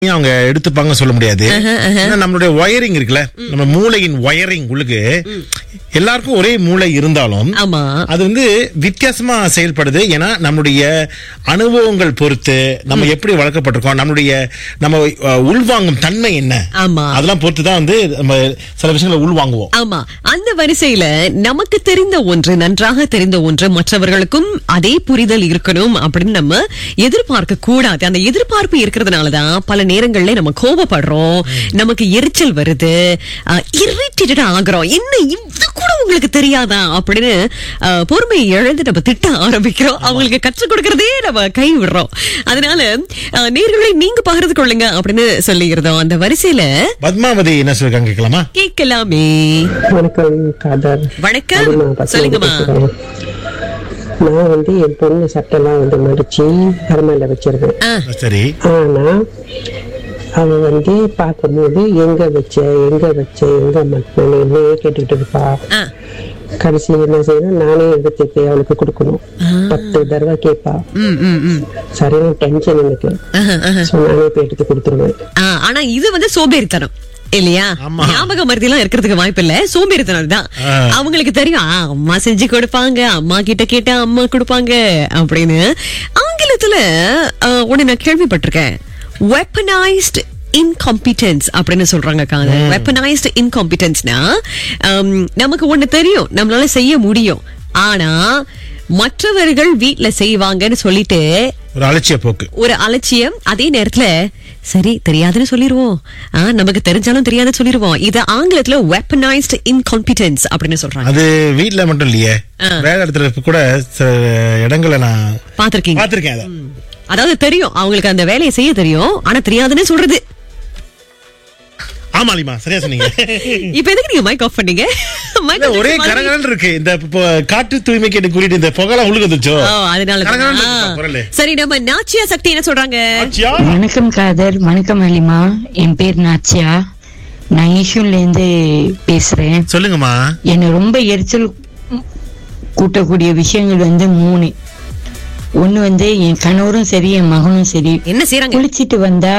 அவங்க எடுத்துப்பாங்க சொல்ல முடியாது ஏன்னா நம்மளுடைய ஒயரிங் இருக்குல்ல நம்ம மூளையின் ஒயரிங் உள்ளுக்கு எல்லாருக்கும் ஒரே மூளை இருந்தாலும் ஆமா அது வந்து வித்தியாசமா செயல்படுது ஏன்னா நம்மளுடைய அனுபவங்கள் பொறுத்து நம்ம எப்படி வளர்க்கப்பட்டிருக்கோம் நம்மளுடைய நம்ம அஹ், உள்வாங்கும் தன்மை என்ன ஆமா அதெல்லாம் பொறுத்து தான் வந்து நம்ம சில விஷயங்களை உள்வாங்குவோம் ஆமா அந்த வரிசையில நமக்கு தெரிந்த ஒன்று நன்றாக தெரிந்த ஒன்று மற்றவர்களுக்கும் அதே புரிதல் இருக்கணும் அப்படின்னு நம்ம எதிர்பார்க்க கூடாது அந்த எதிர்பார்ப்பு இருக்கிறதுனாலதான் பல நேரங்கள்ல நம்ம கோபப்படுறோம் நமக்கு எரிச்சல் வருது இரிட்டேட்டட் ஆகுறோம் என்ன இது கூட உங்களுக்கு தெரியாதா அப்படின்னு அஹ், பொறுமையை இழந்து நம்ம திட்ட ஆரம்பிக்கிறோம் அவங்களுக்கு கற்றுக் கொடுக்கறதே நம்ம கை விடுறோம் அதனால அஹ், நேர்களை நீங்க பகிர்ந்து கொள்ளுங்க அப்படின்னு சொல்லியிருந்தோம் அந்த வரிசையில பத்மாவதி என்ன சொல்லிருக்காங்க கேட்கலாமா கேட்கலாமே வணக்கம் காதர் வணக்கம் அதுமா, பத்மாவதி சொல்லுங்கம்மா பேசுறேன். நான் வந்து என் பொண்ணு சட்டெல்லாம் வந்து மடிச்சு அருமையில வச்சிருவேன் ஆ, சரி ஆனா அவ வந்து பார்க்கும்போது எங்க வச்ச எங்க வச்ச எங்க மாட்டினு என்னையே கேட்டுக்கிட்டு இருப்பா ஆ. கடைசி என்ன செய்யணும் நானே எடுத்துட்டு அவளுக்கு கொடுக்கணும் பத்து தடவை கேட்பா ம், ம், ம். சரியான டென்ஷன் எனக்கு ஆஹா, ஆஹா. ஸோ நானே போய் எடுத்து கொடுத்துருவேன் ஆ, ஆனா இது வந்து சோம்பேறித்தனம் இல்லையா ஆமா. ஞாபக மருதி எல்லாம் இருக்கிறதுக்கு வாய்ப்பு இல்ல சோம்பேறித்தனம் தான் ஆ. அவங்களுக்கு தெரியும் ஆ, அம்மா செஞ்சு கொடுப்பாங்க அம்மா கிட்ட கேட்டா அம்மா கொடுப்பாங்க அப்படின்னு ஆங்கிலத்துல ஆ, ஒண்ணு நான் கேள்விப்பட்டிருக்கேன் வெப்பனைஸ்ட் இன்காம்பிட்டன்ஸ் அப்படின்னு சொல்றாங்க காது வெப்பனைஸ்ட் இன்காம்பிட்டன்ஸ்னா நமக்கு ஒண்ணு தெரியும் நம்மளால செய்ய முடியும் ஆனா மற்றவர்கள் வீட்ல செய்வாங்கன்னு சொல்லிட்டு ஒரு அலட்சிய போக்கு ஒரு அலட்சியம் அதே நேரத்துல சரி தெரியாதுன்னு சொல்லிருவோம் ஆ, நமக்கு தெரிஞ்சாலும் தெரியாதுன்னு சொல்லிருவோம் இது ஆங்கிலத்துல வெப்பனைஸ்ட் இன்காம்பிட்டன்ஸ் அப்படின்னு சொல்றாங்க அது வீட்ல மட்டும் இல்லையே வேலை இடத்துல கூட சில இடங்களை நான் பாத்திருக்கீங்க பார்த்திருக்கேன் அதை அதாவது தெரியும் அவங்களுக்கு அந்த வேலையை செய்ய தெரியும் ஆனா தெரியாதுன்னு சொல்றது ஆமா அலிமா சரியா சொன்னீங்க இப்ப எதுக்கு நீங்க மைக் ஆஃப் பண்ணீங்க Mic இல்ல, off ஒரே மாதிரி- கரகரன்னு இருக்கு இந்த இப்போ காற்று தூய்மை கேட்டு குறிட்டு இந்த புகைலாம் உள்ளுக்கு வந்துச்சோ ஓ, அதனால தான். கரகரன்னு ஆ. இருக்கு குரலு. சரி நம்ம நாச்சியா சக்தி என்ன சொல்றாங்க ஆச்சியா? வணக்கம் காதர் வணக்கம் அலிமா என் பேர் நாச்சியா நான் ஈஷூன்ல இருந்து பேசுறேன் சொல்லுங்கம்மா என்னை ரொம்ப எரிச்சல் கூட்டக்கூடிய விஷயங்கள் வந்து மூணு ஒண்ணு வந்து என் கணவரும் சரி என் மகனும் சரி என்ன செய்யறாங்க குளிச்சிட்டு வந்தா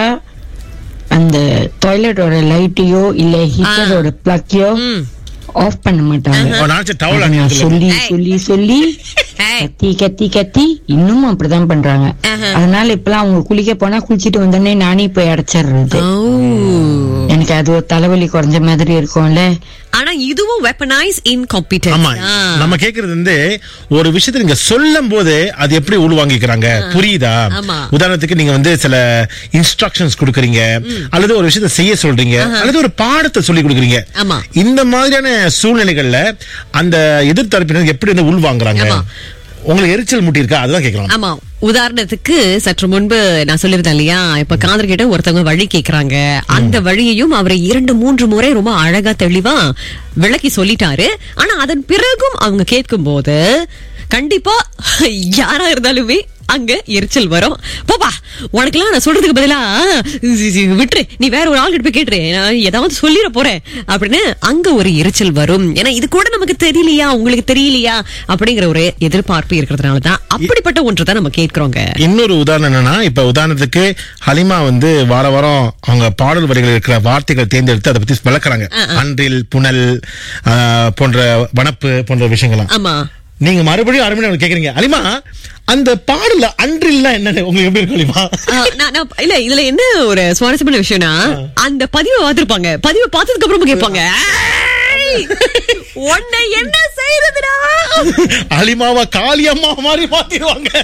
அந்த டாய்லெட்டோட லைட்டையோ இல்ல ஹீட்டரோட பிளக்கையோ ம். ஆஃப் பண்ண மாட்டாங்க ஓ, நாச்சு டவல் அதை நான் அணியதுல சொல்லி ஏய். சொல்லி சொல்லி ஏய். கத்தி கத்தி கத்தி இன்னும் அப்படிதான் பண்றாங்க ஆஹா. அதனால இப்பெல்லாம் அவங்க குளிக்க போனா குளிச்சிட்டு வந்தோடனே நானே போய் அடைச்சிடுறது ஓ. எனக்கு அது ஒரு தலைவலி குறைஞ்ச மாதிரி இருக்கும்ல ஆனா இதுவும் வெப்பனைஸ் ஆமா இன்காம்பிட்டன்ஸ் நம்ம கேக்குறது வந்து ஒரு விஷயத்தை நீங்க சொல்லும் போது அது எப்படி உள்வாங்கிக்கிறாங்க புரியுதா ஆமா. உதாரணத்துக்கு நீங்க வந்து சில இன்ஸ்ட்ரக்ஷன்ஸ் கொடுக்குறீங்க அல்லது ஒரு விஷயத்தை செய்ய சொல்றீங்க அல்லது ஒரு பாடத்தை சொல்லி கொடுக்குறீங்க ஆமா. இந்த மாதிரியான சூழ்நிலைகள்ல அந்த எதிர்த்தரப்பினர் எப்படி வந்து உள்வாங்குறாங்க ஆமா. உங்களுக்கு எரிச்சல் முட்டி இருக்கா அதுதான் கேட்கலாம் ஆமா உதாரணத்துக்கு சற்று முன்பு நான் சொல்லியிருந்தேன் இல்லையா இப்ப காதல் கிட்ட ஒருத்தவங்க வழி கேக்குறாங்க அந்த வழியையும் அவர் இரண்டு மூன்று முறை ரொம்ப அழகா தெளிவா விளக்கி சொல்லிட்டாரு ஆனா அதன் பிறகும் அவங்க கேட்கும் போது கண்டிப்பா யாரா இருந்தாலுமே அங்க எரிச்சல் வரும் போப்பா உனக்கெல்லாம் நான் சொல்றதுக்கு பதிலா சி, சி, விட்டுரு நீ வேற ஒரு ஆள் போய் கேட்டுரு நான் ஏதாவது சொல்லிட போறேன் அப்படின்னு அங்க ஒரு எரிச்சல் வரும் ஏன்னா இது கூட நமக்கு தெரியலையா உங்களுக்கு தெரியலையா அப்படிங்கிற ஒரு எதிர்பார்ப்பு இருக்கிறதுனாலதான் அப்படிப்பட்ட ஒன்று தான் நம்ம கேட்கிறோங்க இன்னொரு உதாரணம் என்னன்னா இப்ப உதாரணத்துக்கு ஹலிமா வந்து வார வாரம் அவங்க பாடல் வரிகள் இருக்கிற வார்த்தைகள் தேர்ந்தெடுத்து அதை பத்தி விளக்குறாங்க அன்றில் புனல் ஆ, போன்ற வனப்பு போன்ற விஷயங்கள்லாம் ஆமா நீங்க மறுபடியும் அரை மணி நேரம் கேக்குறீங்க அலிமா அந்த பாடல்ல அன்றில்னா என்னன்னு உங்களுக்கு எப்படி இருக்கும் அலிமா ஆ, நான் நான் இல்ல இதுல என்ன ஒரு சுவாரஸ்யமான விஷயம்னா அந்த பதிவை பார்த்திருப்பாங்க பதிவை பார்த்ததுக்கு அப்புறமா கேட்பாங்க "ஏய், உன்னை என்ன செய்யறதுடா அலிமாவா காளியம்மா மாதிரி மாத்திடுவாங்க